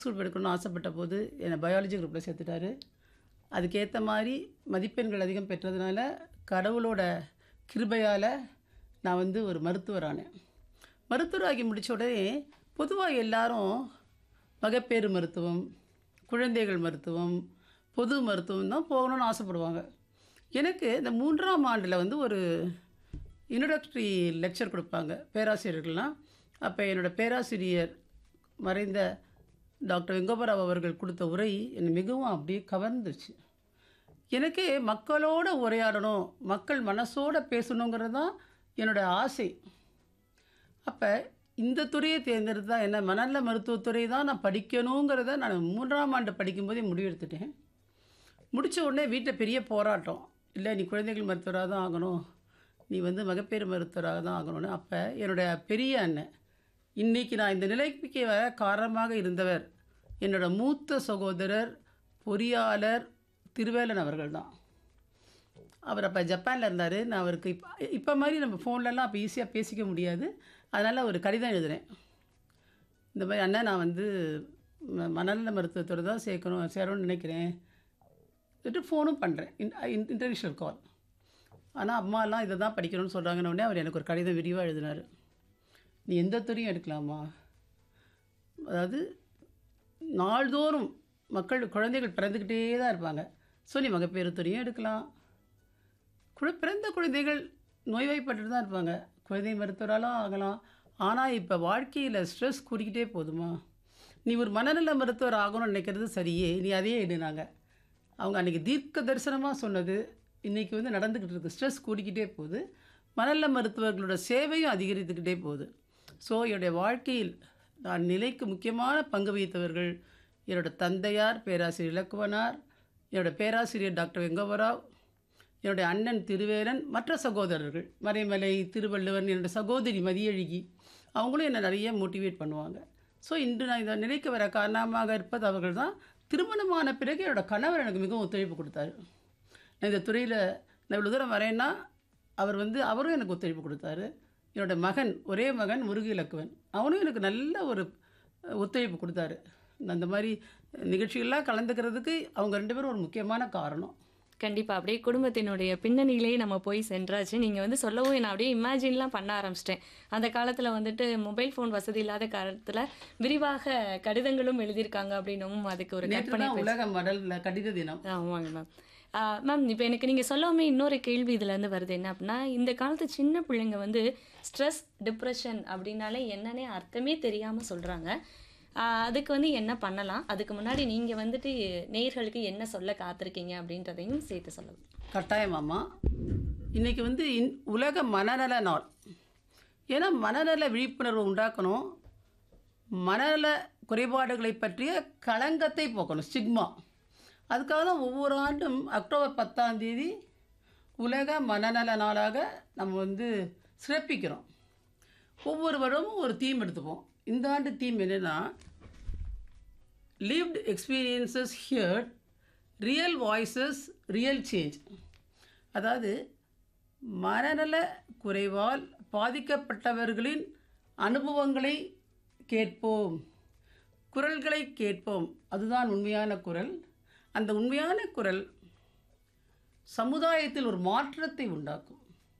group எடுக்கணும்னு ஆசைப்பட்ட போது என்னை பயாலஜி குரூப்பில் சேர்த்துட்டாரு அதுக்கேற்ற மாதிரி மதிப்பெண்கள் அதிகம் பெற்றதுனால கடவுளோட கிருபையால் நான் வந்து ஒரு மருத்துவரானேன் மருத்துவராகி முடித்த உடனே பொதுவாக எல்லாரும் மகப்பேறு மருத்துவம் குழந்தைகள் மருத்துவம் பொது மருத்துவம் தான் போகணும்னு ஆசைப்படுவாங்க எனக்கு இந்த மூன்றாம் ஆண்டில் வந்து ஒரு இன்ட்ரடக்டரி லெக்சர் கொடுப்பாங்க பேராசிரியர்கள்லாம் அப்போ என்னோடய பேராசிரியர் மறைந்த டாக்டர் வெங்கோபராவ் அவர்கள் கொடுத்த உரை என்னை மிகவும் அப்படியே கவர்ந்துச்சு எனக்கு மக்களோட உரையாடணும் மக்கள் மனசோட பேசணுங்கிறது தான் என்னோடய ஆசை அப்போ இந்த துறையை தேர்ந்தெடுத்து தான் என்ன மனநல மருத்துவத்துறை தான் நான் படிக்கணுங்கிறத நான் மூன்றாம் ஆண்டு படிக்கும்போதே முடிவெடுத்துட்டேன் முடித்த உடனே வீட்டில் பெரிய போராட்டம் இல்லை நீ குழந்தைகள் மருத்துவராக தான் ஆகணும் நீ வந்து மகப்பேறு மருத்துவராக தான் ஆகணும்னு அப்போ என்னுடைய பெரிய அண்ணன் இன்றைக்கி நான் இந்த நிலைக்கு வர காரணமாக இருந்தவர் என்னோட மூத்த சகோதரர் பொறியாளர் திருவேலன் அவர்கள் தான் அவர் அப்போ ஜப்பானில் இருந்தார் நான் அவருக்கு இப்போ இப்போ மாதிரி நம்ம ஃபோன்லலாம் அப்போ ஈஸியாக பேசிக்க முடியாது அதனால் ஒரு கடிதம் எழுதுனேன் இந்த மாதிரி அண்ணன் நான் வந்து ம- மனநல மருத்துவத்தோடு தான் சேர்க்கணும் சேரணும்னு நினைக்கிறேன் சொல்லிட்டு ஃபோனும் பண்ணுறேன் இன்டர்நேஷ்னல் கால் ஆனால் அம்மாலாம் இதை தான் படிக்கணும்னு சொல்கிறாங்கன்னு உடனே அவர் எனக்கு ஒரு கடிதம் விரிவாக எழுதினார் நீ எந்த துறையும் எடுக்கலாமா அதாவது நாள்தோறும் மக்கள் குழந்தைகள் பிறந்துக்கிட்டே தான் இருப்பாங்க ஸோ நீ மகப்பேறு துறையும் எடுக்கலாம் குழ பிறந்த குழந்தைகள் நோய்வாய்ப்பட்டு தான் இருப்பாங்க குழந்தை மருத்துவராலும் ஆகலாம் ஆனால் இப்போ வாழ்க்கையில் ஸ்ட்ரெஸ் கூடிக்கிட்டே போதுமா நீ ஒரு மனநல மருத்துவர் ஆகணும்னு நினைக்கிறது சரியே நீ அதையே எடுனாங்க அவங்க அன்றைக்கி தீர்க்க தரிசனமாக சொன்னது இன்றைக்கி வந்து நடந்துக்கிட்டு இருக்கு ஸ்ட்ரெஸ் கூடிக்கிட்டே போகுது மனநல மருத்துவர்களோட சேவையும் அதிகரித்துக்கிட்டே போகுது ஸோ என்னுடைய வாழ்க்கையில் நான் நிலைக்கு முக்கியமான பங்கு வகித்தவர்கள் என்னோட தந்தையார் பேராசிரியர் இலக்குவனார் என்னோட பேராசிரியர் டாக்டர் வெங்கவராவ் என்னுடைய அண்ணன் திருவேலன் மற்ற சகோதரர்கள் மறைமலை திருவள்ளுவன் என்னோட சகோதரி மதியழகி அவங்களும் என்னை நிறைய மோட்டிவேட் பண்ணுவாங்க ஸோ இன்று நான் இந்த நிலைக்கு வர காரணமாக இருப்பது அவர்கள் தான் திருமணமான பிறகு என்னோட கணவர் எனக்கு மிகவும் ஒத்துழைப்பு கொடுத்தாரு நான் இந்த துறையில் நான் இவ்வளோ தூரம் வரேன்னா அவர் வந்து அவரும் எனக்கு ஒத்துழைப்பு கொடுத்தாரு என்னோட மகன் ஒரே மகன் முருகு இலக்குவன் அவனும் எனக்கு நல்ல ஒரு அஹ், ஒத்துழைப்பு கொடுத்தாரு நான் அந்த மாதிரி நிகழ்ச்சிகள்லாம் கலந்துக்கிறதுக்கு அவங்க ரெண்டு பேரும் ஒரு முக்கியமான காரணம் கண்டிப்பா அப்படியே குடும்பத்தினுடைய பின்னணியிலேயே நம்ம போய் சென்றாச்சு நீங்க வந்து சொல்லவும் நான் அப்படியே இமேஜின்லாம் பண்ண ஆரம்பிச்சிட்டேன் அந்த காலத்துல வந்துட்டு மொபைல் ஃபோன் வசதி இல்லாத காலத்துல விரிவாக கடிதங்களும் எழுதியிருக்காங்க அப்படின்னும் அதுக்கு ஒரு நேற்று கற்பனை தான் உலக மடல்ல கடித தினம் ஆமாங்க மேம் மேம் இப்போ எனக்கு நீங்கள் சொல்லாமே இன்னொரு கேள்வி இதுலேருந்து வருது என்ன அப்படின்னா இந்த காலத்து சின்ன பிள்ளைங்க வந்து ஸ்ட்ரெஸ் டிப்ரெஷன் அப்படின்னாலே என்னன்னே அர்த்தமே தெரியாமல் சொல்கிறாங்க அதுக்கு வந்து என்ன பண்ணலாம் அதுக்கு முன்னாடி நீங்கள் வந்துட்டு நேயர்களுக்கு என்ன சொல்ல காத்திருக்கீங்க அப்படின்றதையும் சேர்த்து சொல்லலாம் கட்டாயமாம்மா இன்னைக்கு வந்து இன் உலக மனநல நாள் ஏன்னா மனநல விழிப்புணர்வு உண்டாக்கணும் மனநல குறைபாடுகளை பற்றிய களங்கத்தை போக்கணும் ஸ்டிக்மா அதுக்காக தான் ஒவ்வொரு ஆண்டும் அக்டோபர் பத்தாம் தேதி உலக மனநல நாளாக நம்ம வந்து சிறப்பிக்கிறோம் ஒவ்வொரு வருடமும் ஒரு தீம் எடுத்துப்போம் இந்த ஆண்டு தீம் என்னென்னா lived experiences here real voices real change அதாவது மனநல குறைவால் பாதிக்கப்பட்டவர்களின் அனுபவங்களை கேட்போம் குரல்களை கேட்போம் அதுதான் உண்மையான குரல் அந்த உண்மையான குரல் சமுதாயத்தில் ஒரு மாற்றத்தை உண்டாக்கும்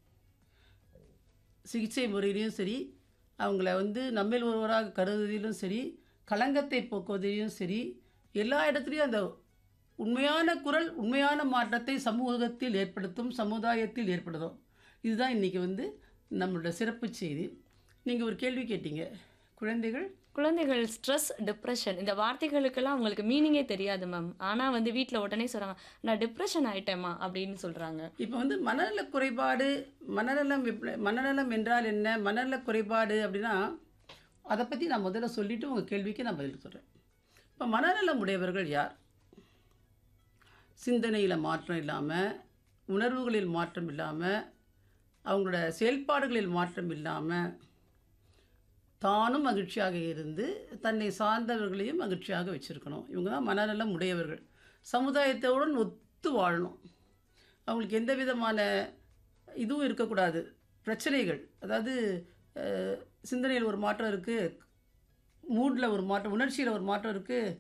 சிகிச்சை முறையிலையும் சரி அவங்கள வந்து நம்மில் ஒருவராக கருதுவதிலும் சரி களங்கத்தை போக்குவதிலும் சரி எல்லா இடத்துலையும் அந்த உண்மையான குரல் உண்மையான மாற்றத்தை சமூகத்தில் ஏற்படுத்தும் சமுதாயத்தில் ஏற்படுத்தும் இதுதான் இன்றைக்கி வந்து நம்மளோட சிறப்பு செய்தி நீங்கள் ஒரு கேள்வி கேட்டீங்க குழந்தைகள் குழந்தைகள் ஸ்ட்ரெஸ் டிப்ரெஷன் இந்த வார்த்தைகளுக்கெல்லாம் அவங்களுக்கு மீனிங்கே தெரியாது மேம் ஆனால் வந்து வீட்டில் உடனே சொல்கிறாங்க நான் டிப்ரெஷன் ஆயிட்டேம்மா அப்படின்னு சொல்கிறாங்க இப்போ வந்து மனநல குறைபாடு மனநலம் எப்படி- மனநலம் என்றால் என்ன மனநல குறைபாடு அப்படின்னா அதை பற்றி நான் முதல்ல சொல்லிவிட்டு உங்கள் கேள்விக்கு நான் பதில் சொல்கிறேன் இப்போ மனநலம் உடையவர்கள் யார் சிந்தனையில் மாற்றம் இல்லாமல் உணர்வுகளில் மாற்றம் இல்லாமல் அவங்களோட செயல்பாடுகளில் மாற்றம் இல்லாமல் தானும் மகிழ்ச்சியாக இருந்து தன்னை சார்ந்தவர்களையும் மகிழ்ச்சியாக வச்சுருக்கணும் இவங்க தான் மனநலம் உடையவர்கள் சமுதாயத்தோடு ஒத்து வாழணும் அவங்களுக்கு எந்த விதமான இதுவும் இருக்கக்கூடாது பிரச்சனைகள் அதாவது அஹ், சிந்தனையில் ஒரு மாற்றம் இருக்குது மூடில் ஒரு மாற்றம் உணர்ச்சியில் ஒரு மாற்றம் இருக்குது